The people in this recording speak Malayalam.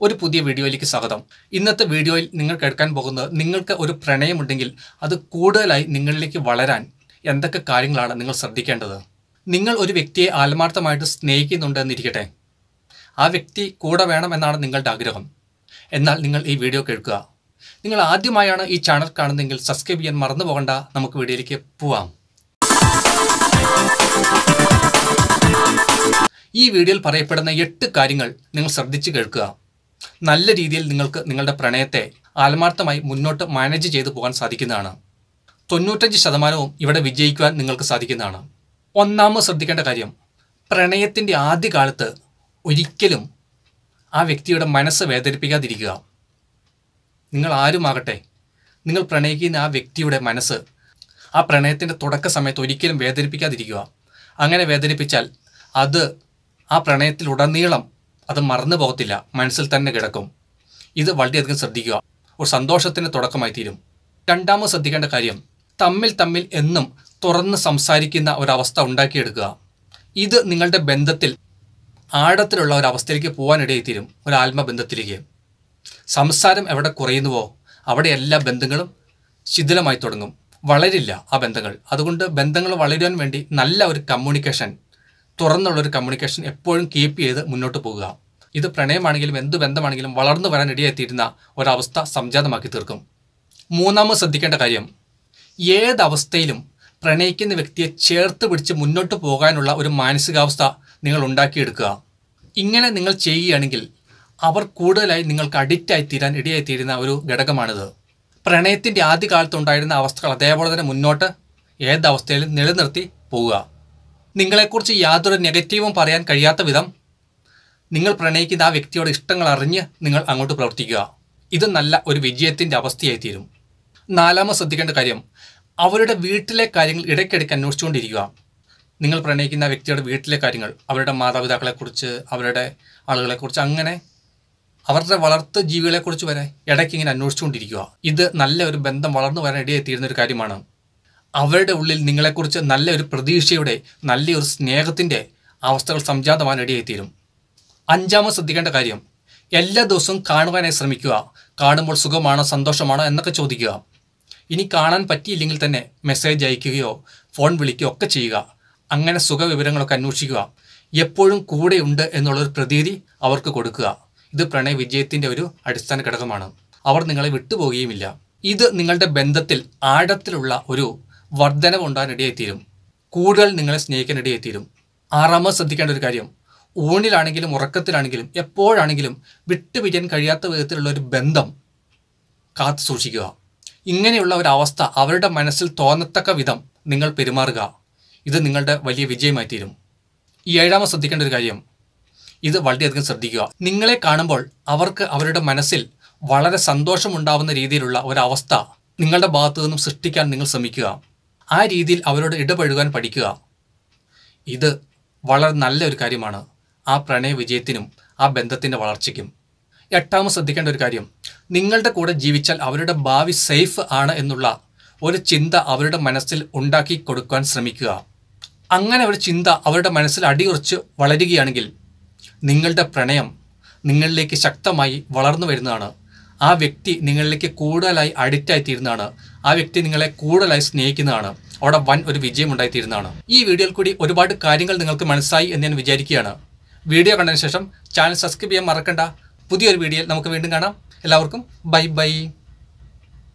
ഒരു പുതിയ വീഡിയോയിലേക്ക് സ്വാഗതം ഇന്നത്തെ വീഡിയോയിൽ നിങ്ങൾ കേൾക്കാൻ പോകുന്നത് നിങ്ങൾക്ക് ഒരു പ്രണയമുണ്ടെങ്കിൽ അത് കൂടുതലായി നിങ്ങളിലേക്ക് വളരാൻ എന്തൊക്കെ കാര്യങ്ങളാണ് നിങ്ങൾ ശ്രദ്ധിക്കേണ്ടത് നിങ്ങൾ ഒരു വ്യക്തിയെ ആത്മാർത്ഥമായിട്ട് സ്നേഹിക്കുന്നുണ്ട് എന്നിരിക്കട്ടെ ആ വ്യക്തി കൂടെ വേണമെന്നാണ് നിങ്ങളുടെ ആഗ്രഹം എന്നാൽ നിങ്ങൾ ഈ വീഡിയോ കേൾക്കുക നിങ്ങൾ ആദ്യമായാണ് ഈ ചാനൽ കാണുന്നതെങ്കിൽ സബ്സ്ക്രൈബ് ചെയ്യാൻ മറന്നു പോകണ്ട നമുക്ക് വീഡിയോയിലേക്ക് പോവാം ഈ വീഡിയോയിൽ പറയപ്പെടുന്ന എട്ട് കാര്യങ്ങൾ നിങ്ങൾ ശ്രദ്ധിച്ചു കേൾക്കുക നല്ല രീതിയിൽ നിങ്ങൾക്ക് നിങ്ങളുടെ പ്രണയത്തെ ആത്മാർത്ഥമായി മുന്നോട്ട് മാനേജ് ചെയ്തു പോകാൻ സാധിക്കുന്നതാണ് തൊണ്ണൂറ്റഞ്ച് ശതമാനവും ഇവിടെ വിജയിക്കുവാൻ നിങ്ങൾക്ക് സാധിക്കുന്നതാണ് ഒന്നാമത് ശ്രദ്ധിക്കേണ്ട കാര്യം പ്രണയത്തിൻ്റെ ആദ്യകാലത്ത് ഒരിക്കലും ആ വ്യക്തിയുടെ മനസ്സ് വേദനിപ്പിക്കാതിരിക്കുക നിങ്ങൾ ആരുമാകട്ടെ നിങ്ങൾ പ്രണയിക്കുന്ന ആ വ്യക്തിയുടെ മനസ്സ് ആ പ്രണയത്തിൻ്റെ തുടക്ക സമയത്ത് ഒരിക്കലും വേദനിപ്പിക്കാതിരിക്കുക അങ്ങനെ വേദനിപ്പിച്ചാൽ അത് ആ പ്രണയത്തിലുടനീളം അത് മറന്നു പോകത്തില്ല മനസ്സിൽ തന്നെ കിടക്കും ഇത് വളരെയധികം ശ്രദ്ധിക്കുക ഒരു സന്തോഷത്തിൻ്റെ തുടക്കമായി തീരും രണ്ടാമത് ശ്രദ്ധിക്കേണ്ട കാര്യം തമ്മിൽ തമ്മിൽ എന്നും തുറന്ന് സംസാരിക്കുന്ന ഒരവസ്ഥ ഉണ്ടാക്കിയെടുക്കുക ഇത് നിങ്ങളുടെ ബന്ധത്തിൽ ആഴത്തിലുള്ള ഒരവസ്ഥയിലേക്ക് പോകാനിടയിൽ തീരും ഒരു ആത്മബന്ധത്തിലേക്ക് സംസാരം എവിടെ കുറയുന്നുവോ അവിടെ എല്ലാ ബന്ധങ്ങളും ശിഥിലമായി തുടങ്ങും വളരില്ല ആ ബന്ധങ്ങൾ അതുകൊണ്ട് ബന്ധങ്ങൾ വളരുവാൻ വേണ്ടി നല്ല ഒരു കമ്മ്യൂണിക്കേഷൻ തുറന്നുള്ളൊരു കമ്മ്യൂണിക്കേഷൻ എപ്പോഴും കീപ്പ് ചെയ്ത് മുന്നോട്ട് പോകുക ഇത് പ്രണയമാണെങ്കിലും എന്ത് ബന്ധമാണെങ്കിലും വളർന്നു വരാൻ ഇടയെത്തിയിരുന്ന ഒരവസ്ഥ സംജാതമാക്കി തീർക്കും മൂന്നാമത് ശ്രദ്ധിക്കേണ്ട കാര്യം ഏതവസ്ഥയിലും പ്രണയിക്കുന്ന വ്യക്തിയെ ചേർത്ത് പിടിച്ച് മുന്നോട്ട് പോകാനുള്ള ഒരു മാനസികാവസ്ഥ നിങ്ങൾ ഉണ്ടാക്കിയെടുക്കുക ഇങ്ങനെ നിങ്ങൾ ചെയ്യുകയാണെങ്കിൽ അവർ കൂടുതലായി നിങ്ങൾക്ക് അഡിക്റ്റായി തീരാൻ ഇടയായി തീരുന്ന ഒരു ഘടകമാണിത് പ്രണയത്തിൻ്റെ ആദ്യകാലത്തുണ്ടായിരുന്ന അവസ്ഥകൾ അതേപോലെ തന്നെ മുന്നോട്ട് ഏതവസ്ഥയിലും നിലനിർത്തി പോവുക നിങ്ങളെക്കുറിച്ച് യാതൊരു നെഗറ്റീവും പറയാൻ കഴിയാത്ത വിധം നിങ്ങൾ പ്രണയിക്കുന്ന ആ വ്യക്തിയോട് ഇഷ്ടങ്ങൾ അറിഞ്ഞ് നിങ്ങൾ അങ്ങോട്ട് പ്രവർത്തിക്കുക ഇത് നല്ല ഒരു വിജയത്തിൻ്റെ അവസ്ഥയായി തീരും നാലാമത് ശ്രദ്ധിക്കേണ്ട കാര്യം അവരുടെ വീട്ടിലെ കാര്യങ്ങൾ ഇടയ്ക്കിടയ്ക്ക് അന്വേഷിച്ചുകൊണ്ടിരിക്കുക നിങ്ങൾ പ്രണയിക്കുന്ന ആ വ്യക്തിയുടെ വീട്ടിലെ കാര്യങ്ങൾ അവരുടെ മാതാപിതാക്കളെക്കുറിച്ച് അവരുടെ ആളുകളെക്കുറിച്ച് അങ്ങനെ അവരുടെ വളർത്തു ജീവികളെക്കുറിച്ച് വരെ ഇടയ്ക്ക് ഇങ്ങനെ അന്വേഷിച്ചുകൊണ്ടിരിക്കുക ഇത് നല്ല ഒരു ബന്ധം വളർന്നു വരാൻ ഇടയെത്തിയിരുന്ന ഒരു കാര്യമാണ് അവരുടെ ഉള്ളിൽ നിങ്ങളെക്കുറിച്ച് നല്ല ഒരു പ്രതീക്ഷയുടെ നല്ലൊരു സ്നേഹത്തിൻ്റെ അവസ്ഥകൾ സംജാതമാകാൻ ഇടയെത്തിരും അഞ്ചാമത് ശ്രദ്ധിക്കേണ്ട കാര്യം എല്ലാ ദിവസവും കാണുവാനായി ശ്രമിക്കുക കാണുമ്പോൾ സുഖമാണോ സന്തോഷമാണോ എന്നൊക്കെ ചോദിക്കുക ഇനി കാണാൻ പറ്റിയില്ലെങ്കിൽ തന്നെ മെസ്സേജ് അയക്കുകയോ ഫോൺ വിളിക്കുകയോ ഒക്കെ ചെയ്യുക അങ്ങനെ സുഖവിവരങ്ങളൊക്കെ അന്വേഷിക്കുക എപ്പോഴും കൂടെയുണ്ട് എന്നുള്ളൊരു പ്രതീതി അവർക്ക് കൊടുക്കുക ഇത് പ്രണയ വിജയത്തിൻ്റെ ഒരു അടിസ്ഥാന ഘടകമാണ് അവർ നിങ്ങളെ വിട്ടുപോകുകയുമില്ല ഇത് നിങ്ങളുടെ ബന്ധത്തിൽ ആഴത്തിലുള്ള ഒരു വർധനവ് ഉണ്ടാകാനിടയെത്തിരും കൂടുതൽ നിങ്ങളെ സ്നേഹിക്കാനിടയെത്തിരും ആറാമത് ശ്രദ്ധിക്കേണ്ട ഒരു കാര്യം ഊണിലാണെങ്കിലും ഉറക്കത്തിലാണെങ്കിലും എപ്പോഴാണെങ്കിലും വിട്ടുപിരിയാൻ കഴിയാത്ത വിധത്തിലുള്ള ഒരു ബന്ധം കാത്തു സൂക്ഷിക്കുക ഇങ്ങനെയുള്ള ഒരു അവസ്ഥ അവരുടെ മനസ്സിൽ തോന്നത്തക്ക വിധം നിങ്ങൾ പെരുമാറുക ഇത് നിങ്ങളുടെ വലിയ വിജയമായി തീരും ഈ ഏഴാമത് ശ്രദ്ധിക്കേണ്ട ഒരു കാര്യം ഇത് വളരെയധികം ശ്രദ്ധിക്കുക നിങ്ങളെ കാണുമ്പോൾ അവർക്ക് അവരുടെ മനസ്സിൽ വളരെ സന്തോഷമുണ്ടാവുന്ന രീതിയിലുള്ള ഒരവസ്ഥ നിങ്ങളുടെ ഭാഗത്തു നിന്നും സൃഷ്ടിക്കാൻ നിങ്ങൾ ശ്രമിക്കുക ആ രീതിയിൽ അവരോട് ഇടപഴകാൻ പഠിക്കുക ഇത് വളരെ നല്ല ഒരു കാര്യമാണ് ആ പ്രണയ വിജയത്തിനും ആ ബന്ധത്തിൻ്റെ വളർച്ചയ്ക്കും എട്ടാമത് ശ്രദ്ധിക്കേണ്ട ഒരു കാര്യം നിങ്ങളുടെ കൂടെ ജീവിച്ചാൽ അവരുടെ ഭാവി സേഫ് ആണ് എന്നുള്ള ഒരു ചിന്ത അവരുടെ മനസ്സിൽ ഉണ്ടാക്കി കൊടുക്കാൻ ശ്രമിക്കുക അങ്ങനെ ഒരു ചിന്ത അവരുടെ മനസ്സിൽ അടിയുറച്ച് വളരുകയാണെങ്കിൽ നിങ്ങളുടെ പ്രണയം നിങ്ങളിലേക്ക് ശക്തമായി വളർന്നു വരുന്നതാണ് ആ വ്യക്തി നിങ്ങളിലേക്ക് കൂടുതലായി അഡിക്റ്റായി തീരുന്നതാണ് ആ വ്യക്തി നിങ്ങളെ കൂടുതലായി സ്നേഹിക്കുന്നതാണ് അവിടെ വൻ ഒരു വിജയം ഉണ്ടായിത്തീരുന്നതാണ് ഈ വീഡിയോയിൽ കൂടി ഒരുപാട് കാര്യങ്ങൾ നിങ്ങൾക്ക് മനസ്സായി എന്ന് ഞാൻ വിചാരിക്കുകയാണ് വീഡിയോ കണ്ടതിന് ശേഷം ചാനൽ സബ്സ്ക്രൈബ് ചെയ്യാൻ മറക്കണ്ട പുതിയൊരു വീഡിയോയിൽ നമുക്ക് വീണ്ടും കാണാം എല്ലാവർക്കും ബൈ ബൈ